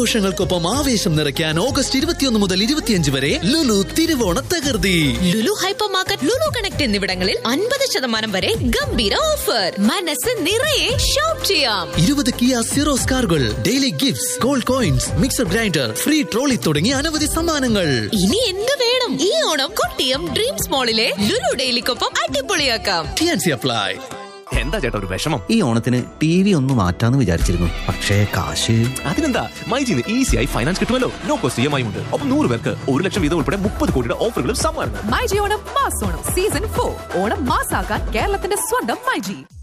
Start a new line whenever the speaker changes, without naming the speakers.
ആഘോഷങ്ങൾക്കൊപ്പം ആവേശം നിറയ്ക്കാൻ ഓഗസ്റ്റ് ഇരുപത്തിയൊന്ന് മുതൽ ഇരുപത്തിയഞ്ച് വരെ ലുലു തിരുവോണ തകർത്തി
Lulu hypermarket Lulu connect എന്നിവിടങ്ങളിൽ അൻപത് ശതമാനം വരെ ഗംഭീര ഓഫർ മനസ്സ് നിറയെ ഷോപ്പ് ചെയ്യാം
ഇരുപത് കിയ സിറോസ് കാറുകൾ daily gifts gold coins mixer grinder free trolley തുടങ്ങിയ അനവധി സമ്മാനങ്ങൾ
ഇനി എന്ത് വേണം ഈ ഓണം കൊട്ടിയം ഡ്രീംസ് മോളിലെ ലുലു ഡെയിലിക്കൊപ്പം അടിപൊളിയാക്കാം
ടിയാൻസി അപ്ലൈ
എന്താ ചേട്ടാ ഒരു വിഷമം
ഈ ഓണത്തിന് ടി വി ഒന്ന് മാറ്റാന്ന് വിചാരിച്ചിരുന്നു പക്ഷേ കാശ്
അതിനെന്താ മൈജിന്ന് ഈസിയായി ഫൈനാൻസ് കിട്ടുമല്ലോ no cost E M I ഉണ്ട് ഒപ്പം നൂറ് പേർക്ക് ഒരു ലക്ഷം വീതം ഉൾപ്പെടെ മുപ്പത് കോടിയുടെ ഓഫറുകളും സമ്മാനങ്ങൾ
myG Onam mass Onam season for Onam മാസാക്കാൻ കേരളത്തിന്റെ സ്വന്തം മൈജി